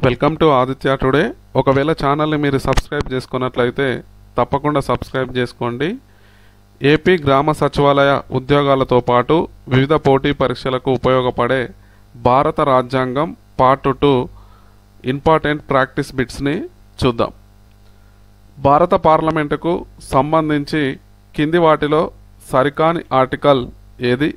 welcome to Aditya today ఒకవేళ ఛానల్ని మీరు సబ్స్క్రైబ్ చేసుకున్నట్లయితే తప్పకుండా సబ్స్క్రైబ్ చేసుకోండి ఏపీ గ్రామ సచివాలయ ఉద్యోగాలతో పాటు వివిధ పోటీ పరీక్షలకు ఉపయోగపడే భారత రాజ్యాంగం పార్ట్ టూ ఇంపార్టెంట్ ప్రాక్టీస్ బిట్స్ని చూద్దాం భారత పార్లమెంటుకు సంబంధించి కింది వాటిలో సరికాని ఆర్టికల్ ఏది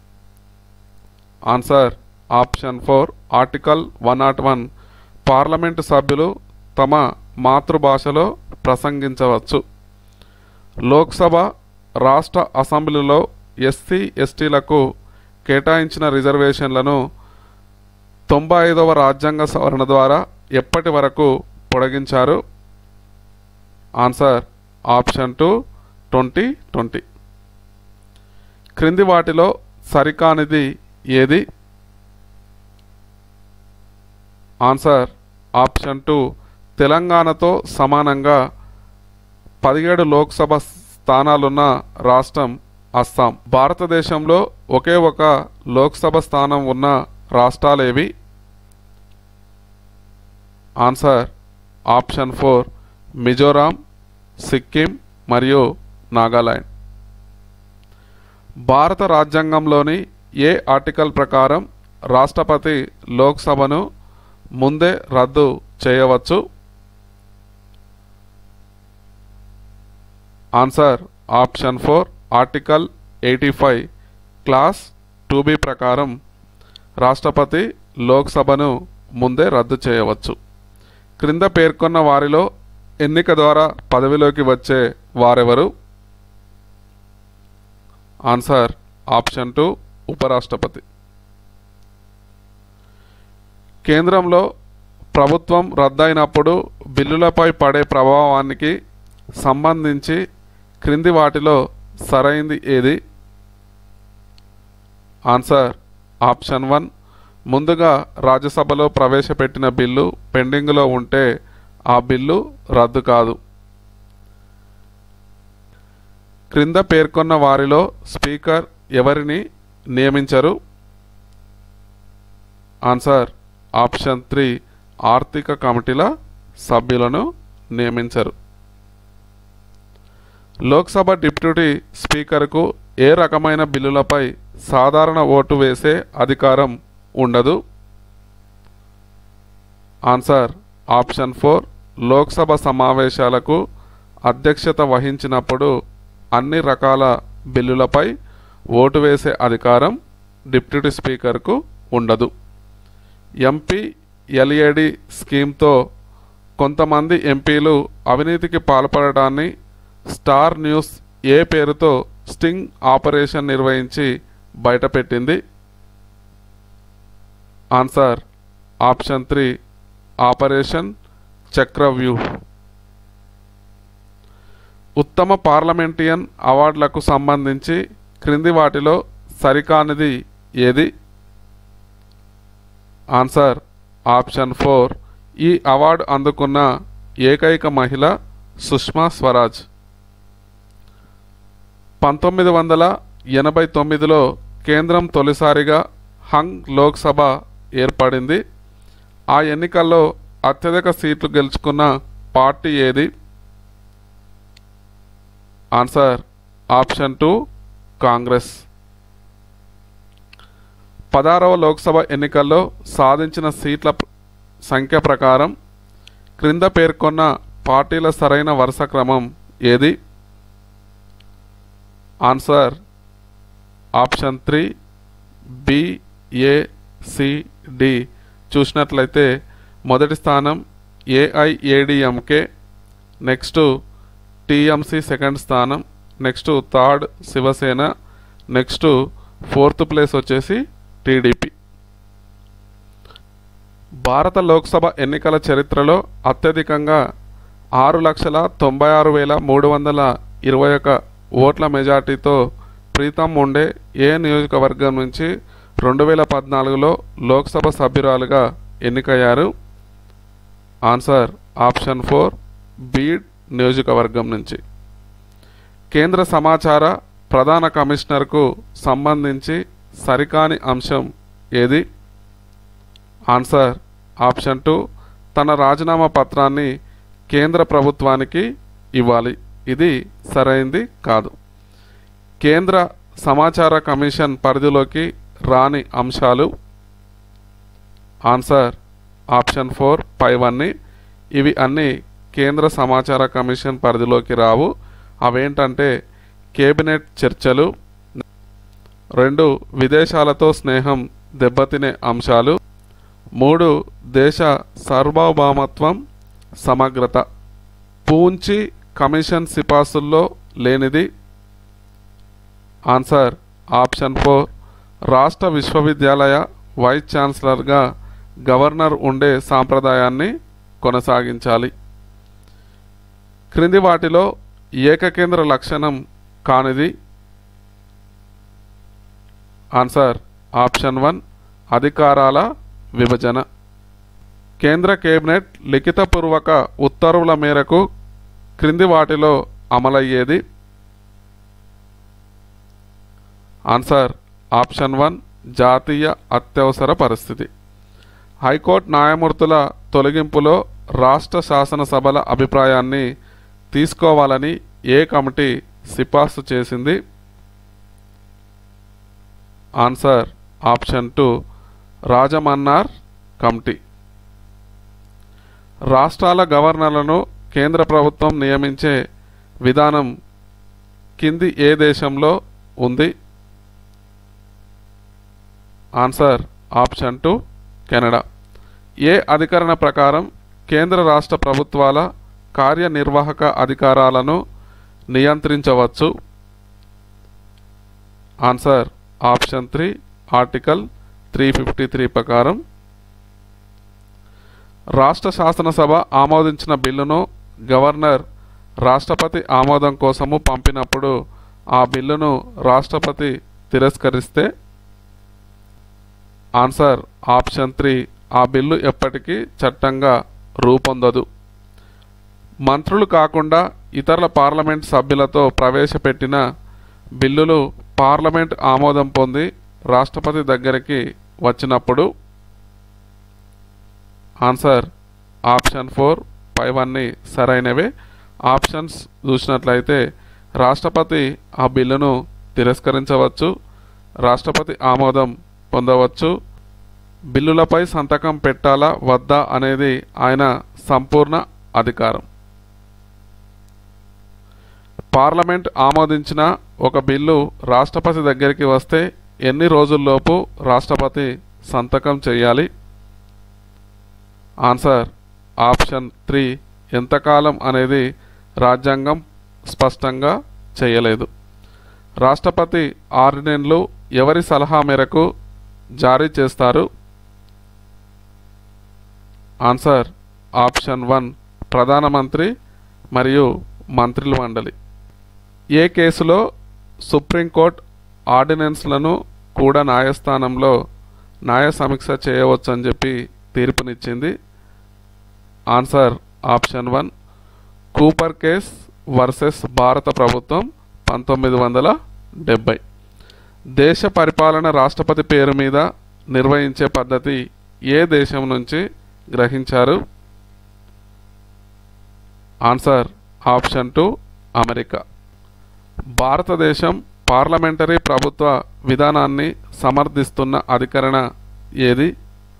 answer option four article one not one parliament సభ్యులు తమ మాతృభాషలో ప్రసంగించవచ్చు లోక్సభ రాష్ట్ర అసెంబ్లీలో ఎస్సీ ఎస్టీలకు కేటాయించిన రిజర్వేషన్లను తొంభై ఐదవ రాజ్యాంగ సవరణ ద్వారా ఎప్పటి వరకు పొడిగించారు answer option two twenty twenty క్రింది వాటిలో సరికానిది ఏది ఆన్సర్ ఆప్షన్ టూ తెలంగాణతో సమానంగా పదిహేడు లోక్సభ స్థానాలున్న రాష్ట్రం అస్సాం భారతదేశంలో ఒకే ఒక లోక్సభ స్థానం ఉన్న రాష్ట్రాలేవి answer option four Mizoram Sikkim మరియు నాగాలాండ్ భారత రాజ్యాంగంలోని ఏ ఆర్టికల్ ప్రకారం రాష్ట్రపతి లోక్సభను ముందే రద్దు చేయవచ్చు answer option four article eighty five clause two B ప్రకారం రాష్ట్రపతి లోక్సభను ముందే రద్దు చేయవచ్చు క్రింద పేర్కొన్న వారిలో ఎన్నిక ద్వారా పదవిలోకి వచ్చే వారెవరు ఆన్సర్ ఆప్షన్ టూ ఉపరాష్ట్రపతి కేంద్రంలో ప్రభుత్వం రద్దయినప్పుడు బిల్లులపై పడే ప్రభావానికి సంబంధించి క్రింది వాటిలో సరైంది ఏది ఆన్సర్ ఆప్షన్ వన్ ముందుగా రాజ్యసభలో ప్రవేశపెట్టిన బిల్లు పెండింగ్లో ఉంటే ఆ బిల్లు రద్దు కాదు క్రింద పేర్కొన్న వారిలో స్పీకర్ ఎవరిని నియమించరు ఆన్సర్ ఆప్షన్ త్రీ ఆర్థిక కమిటీల సభ్యులను నియమించరు లోక్సభ డిప్యూటీ స్పీకర్కు ఏ రకమైన బిల్లులపై సాధారణ ఓటు వేసే అధికారం ఉండదు ఆన్సర్ ఆప్షన్ ఫోర్ లోక్సభ సమావేశాలకు అధ్యక్షత వహించినప్పుడు అన్ని రకాల బిల్లులపై ఓటు వేసే అధికారం డిప్యూటీ స్పీకర్కు ఉండదు ఎంపీ ఎల్ఏడి స్కీమ్తో కొంతమంది ఎంపీలు అవినీతికి పాల్పడటాన్ని స్టార్ న్యూస్ ఏ పేరుతో స్టింగ్ ఆపరేషన్ నిర్వహించి బయటపెట్టింది answer option three operation Chakravyuh ఉత్తమ పార్లమెంటియన్ అవార్డులకు సంబంధించి క్రింది వాటిలో సరికానిది ఏది ఆన్సర్ ఆప్షన్ ఫోర్ ఈ అవార్డు అందుకున్న ఏకైక మహిళ సుష్మా స్వరాజ్ పంతొమ్మిది వందల ఎనభై తొమ్మిదిలో కేంద్రం తొలిసారిగా హంగ్ లోక్సభ ఏర్పడింది ఆ ఎన్నికల్లో అత్యధిక సీట్లు గెలుచుకున్న పార్టీ ఏది ఆన్సర్ ఆప్షన్ టూ కాంగ్రెస్ పదారవ లోక్సభ ఎన్నికల్లో సాధించిన సీట్ల ప్ర- సంఖ్య ప్రకారం క్రింద పేర్కొన్న పార్టీల సరైన వరుస క్రమం ఏది answer option three B A C D చూసినట్లయితే మొదటి స్థానం ఏఐఏడిఎంకే నెక్స్ట్ టీఎంసీ సెకండ్ స్థానం next third Shiv Sena next fourth place వచ్చేసి టీడీపీ భారత లోక్సభ ఎన్నికల చరిత్రలో అత్యధికంగా ఆరు లక్షల తొంభై ఆరు వేల మూడు వందల ఇరవై ఒక ఓట్ల మెజార్టీతో ప్రీతం ముండే ఏ నియోజకవర్గం నుంచి రెండు వేల పద్నాలుగులో లోక్సభ సభ్యురాలుగా ఎన్నికయ్యారు ఆన్సర్ ఆప్షన్ ఫోర్ బీడ్ నియోజకవర్గం నుంచి కేంద్ర సమాచార ప్రధాన కమిషనర్కు సంబంధించి సరికాని అంశం ఏది ఆన్సర్ ఆప్షన్ టూ తన రాజీనామా పత్రాన్ని కేంద్ర ప్రభుత్వానికి ఇవ్వాలి ఇది సరైంది కాదు కేంద్ర సమాచార కమిషన్ పరిధిలోకి రాని అంశాలు ఆన్సర్ ఆప్షన్ ఫోర్ పైవన్నీ ఇవి అన్నీ కేంద్ర సమాచార కమిషన్ పరిధిలోకి రావు అవేంటంటే కేబినెట్ చర్చలు రెండు విదేశాలతో స్నేహం దెబ్బతినే అంశాలు మూడు దేశ సార్వభౌమత్వం సమగ్రత పూంచి కమిషన్ సిఫార్సుల్లో లేనిది ఆన్సర్ ఆప్షన్ ఫోర్ రాష్ట్ర విశ్వవిద్యాలయ వైస్ ఛాన్సలర్గా గవర్నర్ ఉండే సాంప్రదాయాన్ని కొనసాగించాలి క్రింది వాటిలో ఏకకేంద్ర లక్షణం కానిది ఆన్సర్ ఆప్షన్ వన్ అధికారాల విభజన కేంద్ర కేబినెట్ లిఖితపూర్వక ఉత్తర్వుల మేరకు క్రింది వాటిలో అమలయ్యేది ఆన్సర్ ఆప్షన్ వన్ జాతీయ అత్యవసర పరిస్థితి హైకోర్టు న్యాయమూర్తుల తొలగింపులో రాష్ట్ర శాసనసభల అభిప్రాయాన్ని తీసుకోవాలని ఏ కమిటీ సిఫార్సు చేసింది answer option two Rajamannar committee రాష్ట్రాల గవర్నర్లను కేంద్ర ప్రభుత్వం నియమించే విధానం కింది ఏ దేశంలో ఉంది ఆన్సర్ ఆప్షన్ టూ కెనడా ఏ అధికరణ ప్రకారం కేంద్ర రాష్ట్ర ప్రభుత్వాల కార్యనిర్వాహక అధికారాలను నియంత్రించవచ్చు answer option three article three fifty three ప్రకారం రాష్ట్ర శాసనసభ ఆమోదించిన బిల్లును గవర్నర్ రాష్ట్రపతి ఆమోదం కోసము పంపినప్పుడు ఆ బిల్లును రాష్ట్రపతి తిరస్కరిస్తే ఆన్సర్ ఆప్షన్ త్రీ ఆ బిల్లు ఎప్పటికీ చట్టంగా రూపొందదు మంత్రులు కాకుండా ఇతరుల పార్లమెంట్ సభ్యులతో ప్రవేశపెట్టిన బిల్లులు పార్లమెంట్ ఆమోదం పొంది రాష్ట్రపతి దగ్గరికి వచ్చినప్పుడు ఆన్సర్ ఆప్షన్ ఫోర్ పైవన్నీ సరైనవే ఆప్షన్స్ చూసినట్లయితే రాష్ట్రపతి ఆ బిల్లును తిరస్కరించవచ్చు రాష్ట్రపతి ఆమోదం పొందవచ్చు బిల్లులపై సంతకం పెట్టాలా వద్దా అనేది ఆయన సంపూర్ణ అధికారం పార్లమెంట్ ఆమోదించిన ఒక బిల్లు రాష్ట్రపతి దగ్గరికి వస్తే ఎన్ని రోజుల్లోపు రాష్ట్రపతి సంతకం చేయాలి ఆన్సర్ ఆప్షన్ త్రీ ఎంతకాలం అనేది రాజ్యాంగం స్పష్టంగా చేయలేదు రాష్ట్రపతి ఆర్డినెన్లు ఎవరి సలహా మేరకు జారీ చేస్తారు ఆన్సర్ ఆప్షన్ వన్ ప్రధానమంత్రి మరియు మంత్రుల మండలి ఏ కేసులో సుప్రీంకోర్టు ఆర్డినెన్స్లను కూడా న్యాయస్థానంలో న్యాయ సమీక్ష చేయవచ్చని చెప్పి తీర్పునిచ్చింది answer option one Cooper case versus భారత ప్రభుత్వం పంతొమ్మిది వందల డెబ్బై దేశ పరిపాలన రాష్ట్రపతి పేరు మీద నిర్వహించే పద్ధతి ఏ దేశం నుంచి గ్రహించారు ఆన్సర్ ఆప్షన్ టూ అమెరికా భారతదేశం పార్లమెంటరీ ప్రభుత్వ విధానాన్ని సమర్థిస్తున్న అధికరణ ఏది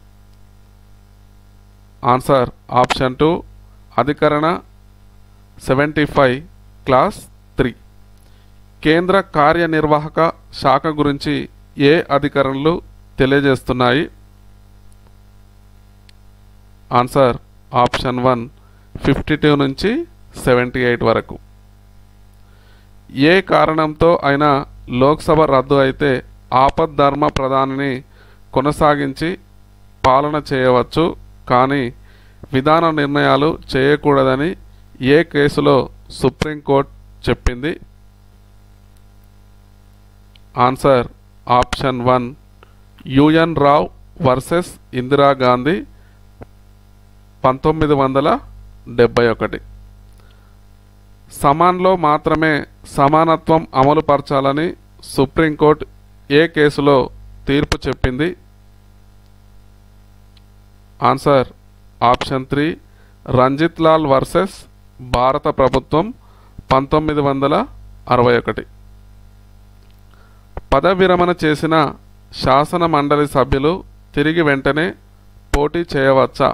ఆన్సర్ ఆప్షన్ టూ అధికరణ సెవెంటీ ఫైవ్ క్లాస్ త్రీ కేంద్ర కార్యనిర్వాహక శాఖ గురించి ఏ అధికరణలు తెలియజేస్తున్నాయి answer option one fifty two నుంచి సెవెంటీ ఎయిట్ వరకు ఏ కారణంతో అయినా లోక్సభ రద్దు అయితే ఆపద్ధర్మ ప్రధానిని కొనసాగించి పాలన చేయవచ్చు కానీ విధాన నిర్ణయాలు చేయకూడదని ఏ కేసులో సుప్రీంకోర్టు చెప్పింది answer option one UN Rao versus Indira Gandhi పంతొమ్మిది వందల డెబ్బై ఒకటి సమాన్లో మాత్రమే సమానత్వం అమలుపరచాలని సుప్రీంకోర్టు ఏ కేసులో తీర్పు చెప్పింది answer option three Ranjit Lal versus భారత ప్రభుత్వం పంతొమ్మిది వందల అరవై ఒకటి పదవి విరమణ చేసిన శాసన మండలి సభ్యులు తిరిగి వెంటనే పోటీ చేయవచ్చా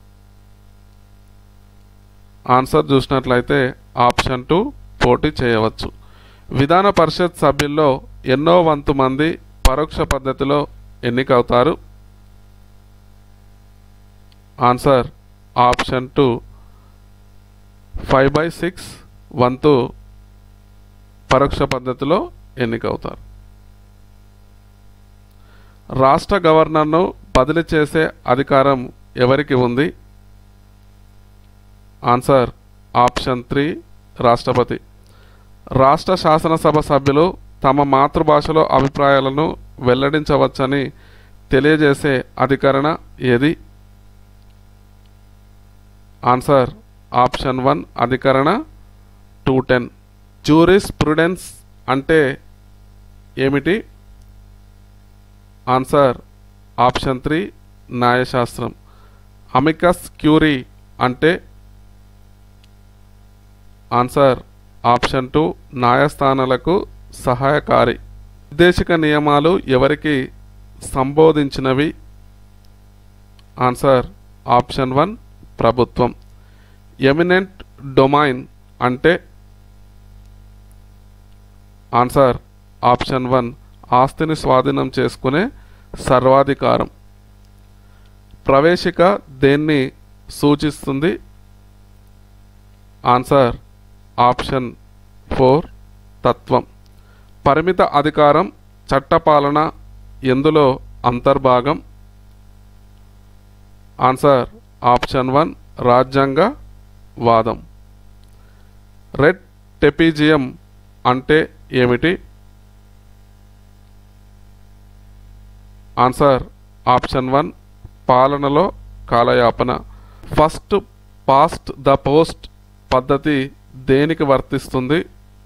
ఆన్సర్ చూసినట్లయితే ఆప్షన్ టూ పోటీ చేయవచ్చు విధాన పరిషత్ సభ్యుల్లో ఎన్నో వంతు మంది పరోక్ష పద్ధతిలో ఎన్నికవుతారు answer option two five by six వంతు పరోక్ష పద్ధతిలో ఎన్నికవుతారు రాష్ట్ర గవర్నర్ను బదిలీ చేసే అధికారం ఎవరికి ఉంది ఆన్సర్ ఆప్షన్ త్రీ రాష్ట్రపతి రాష్ట్ర శాసనసభ సభ్యులు తమ మాతృభాషలో అభిప్రాయాలను వెల్లడించవచ్చని తెలియజేసే అధికరణ ఏది ఆన్సర్ ఆప్షన్ వన్ అధికరణ టూ టెన్ జూరిస్ ప్రుడెన్స్ అంటే ఏమిటి ఆన్సర్ ఆప్షన్ త్రీ న్యాయశాస్త్రం అమికస్ క్యూరీ అంటే ఆన్సర్ ఆప్షన్ టూ న్యాయస్థానాలకు సహాయకారి నిర్దేశిక నియమాలు ఎవరికి సంబోధించినవి ఆన్సర్ ఆప్షన్ వన్ ప్రభుత్వం ఎమినెంట్ డొమైన్ అంటే ఆన్సర్ ఆప్షన్ వన్ ఆస్తిని స్వాధీనం చేసుకునే సర్వాధికారం ప్రవేశిక దేన్ని సూచిస్తుంది ఆన్సర్ ఆప్షన్ ఫోర్ తత్వం పరిమిత అధికారం చట్టపాలన ఎందులో అంతర్భాగం ఆన్సర్ ఆప్షన్ వన్ రాజ్యాంగ వాదం రెడ్ టెపిజియం అంటే ఏమిటి ఆన్సర్ ఆప్షన్ వన్ పాలనలో కాలయాపన ఫస్ట్ పాస్ట్ ద పోస్ట్ పద్ధతి దేనికి వర్తిస్తుంది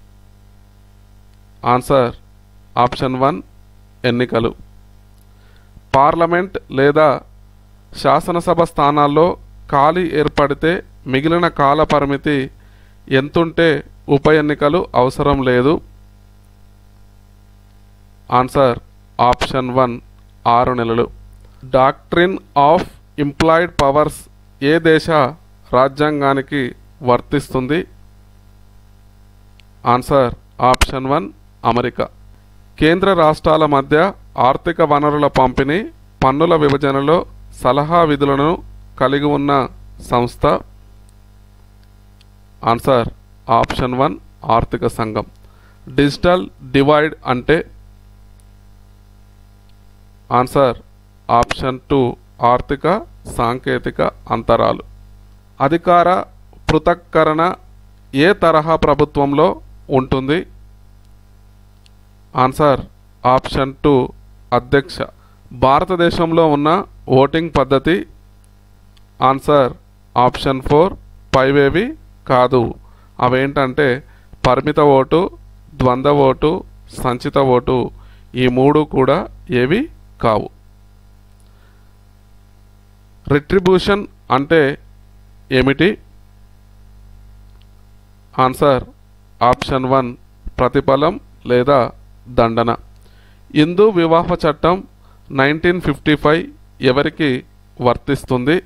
ఆన్సర్ ఆప్షన్ వన్ ఎన్నికలు పార్లమెంట్ లేదా శాసనసభ స్థానాల్లో ఖాళీ ఏర్పడితే మిగిలిన కాల పరిమితి ఎంతుంటే ఉప ఎన్నికలు అవసరం లేదు ఆన్సర్ ఆప్షన్ వన్ ఆరు నెలలు డాక్ట్రిన్ ఆఫ్ ఇంప్లాయిడ్ పవర్స్ ఏ దేశ రాజ్యాంగానికి వర్తిస్తుంది ఆన్సర్ ఆప్షన్ వన్ అమెరికా కేంద్ర రాష్ట్రాల మధ్య ఆర్థిక వనరుల పంపిణీ పన్నుల విభజనలో సలహా విధులను కలిగి ఉన్న సంస్థ ఆన్సర్ ఆప్షన్ వన్ ఆర్థిక సంఘం డిజిటల్ డివైడ్ అంటే ఆన్సర్ ఆప్షన్ టూ ఆర్థిక సాంకేతిక అంతరాలు అధికార పృథక్కరణ ఏ తరహా ప్రభుత్వంలో ఉంటుంది ఆన్సర్ ఆప్షన్ టూ అధ్యక్ష భారతదేశంలో ఉన్న ఓటింగ్ పద్ధతి ఆన్సర్ ఆప్షన్ ఫోర్ పైవేవి కాదు అవేంటంటే పరిమిత ఓటు ద్వంద్వ ఓటు సంచిత ఓటు ఈ మూడు కూడా ఏవి కావు రిట్రిబ్యూషన్ అంటే ఏమిటి ఆన్సర్ ఆప్షన్ వన్ ప్రతిఫలం లేదా దండన హిందూ వివాహ చట్టం నైన్టీన్ ఫిఫ్టీ ఫైవ్ ఎవరికి వర్తిస్తుంది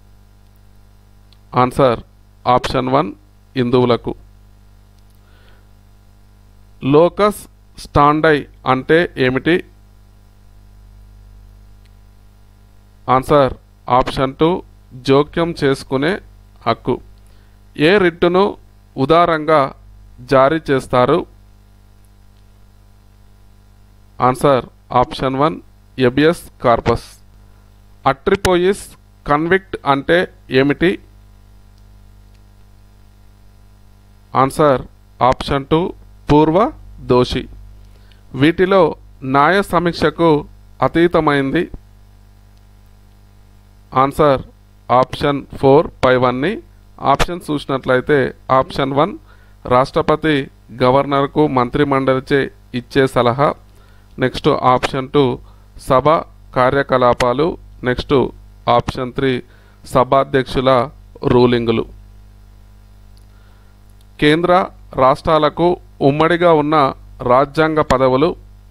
ఆన్సర్ ఆప్షన్ వన్ హిందువులకు లోకస్ స్టాండై అంటే ఏమిటి ఆన్సర్ ఆప్షన్ టూ జోక్యం చేసుకునే హక్కు ఏ రిట్టును ఉదారంగా జారీ చేస్తారు answer option one habeas corpus autrefois convict అంటే ఏమిటి ఆన్సర్ ఆప్షన్ టూ పూర్వ దోషి వీటిలో న్యాయ సమీక్షకు అతీతమైంది ఆన్సర్ ఆప్షన్ ఫోర్ పై వన్ని ఆప్షన్ చూసినట్లయితే ఆప్షన్ వన్ రాష్ట్రపతి గవర్నర్కు మంత్రిమండలిచే ఇచ్చే సలహా నెక్స్ట్ ఆప్షన్ టూ సభ కార్యకలాపాలు నెక్స్ట్ ఆప్షన్ త్రీ సభాధ్యక్షుల రూలింగులు కేంద్ర రాష్ట్రాలకు ఉమ్మడిగా ఉన్న రాజ్యాంగ పదవులు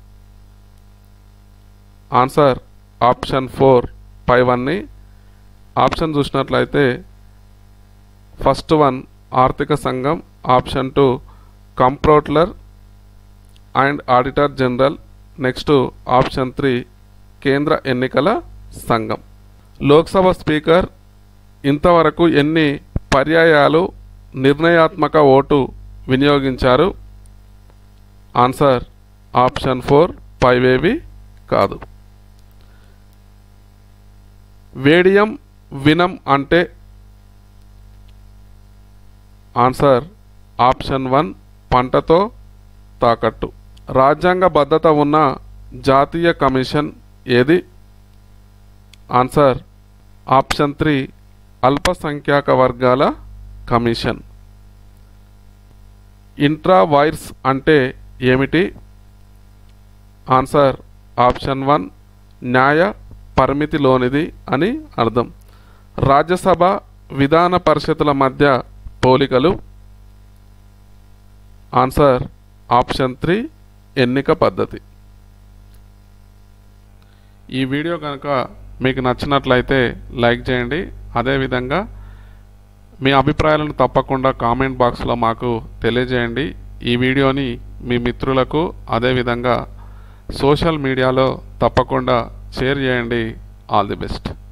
ఆన్సర్ ఆప్షన్ ఫోర్ పైవన్నీ ఆప్షన్ చూసినట్లయితే ఫస్ట్ వన్ ఆర్థిక సంఘం option two comptroller and auditor general next option three కేంద్ర ఎన్నికల సంఘం లోక్సభ స్పీకర్ ఇంతవరకు ఎన్ని పర్యాయాలు నిర్ణయాత్మక ఓటు వినియోగించారు ఆన్సర్ ఆప్షన్ ఫోర్ పైవేవి కాదు వేడియం వినం అంటే ఆన్సర్ ఆప్షన్ వన్ పంటతో తాకట్టు రాజ్యాంగ భద్రత ఉన్న జాతీయ కమిషన్ ఏది ఆన్సర్ ఆప్షన్ త్రీ అల్పసంఖ్యాక వర్గాల కమిషన్ ఇంట్రా వైర్స్ అంటే ఏమిటి ఆన్సర్ ఆప్షన్ వన్ న్యాయ పరిమితిలోనిది అని అర్థం రాజ్యసభ విధాన పరిషత్తుల మధ్య పోలికలు ఆన్సర్ ఆప్షన్ త్రీ ఎన్నిక పద్ధతి ఈ వీడియో కనుక మీకు నచ్చినట్లయితే లైక్ చేయండి అదేవిధంగా మీ అభిప్రాయాలను తప్పకుండా కామెంట్ బాక్స్లో మాకు తెలియజేయండి ఈ వీడియోని మీ మిత్రులకు అదేవిధంగా సోషల్ మీడియాలో తప్పకుండా షేర్ చేయండి ఆల్ ది బెస్ట్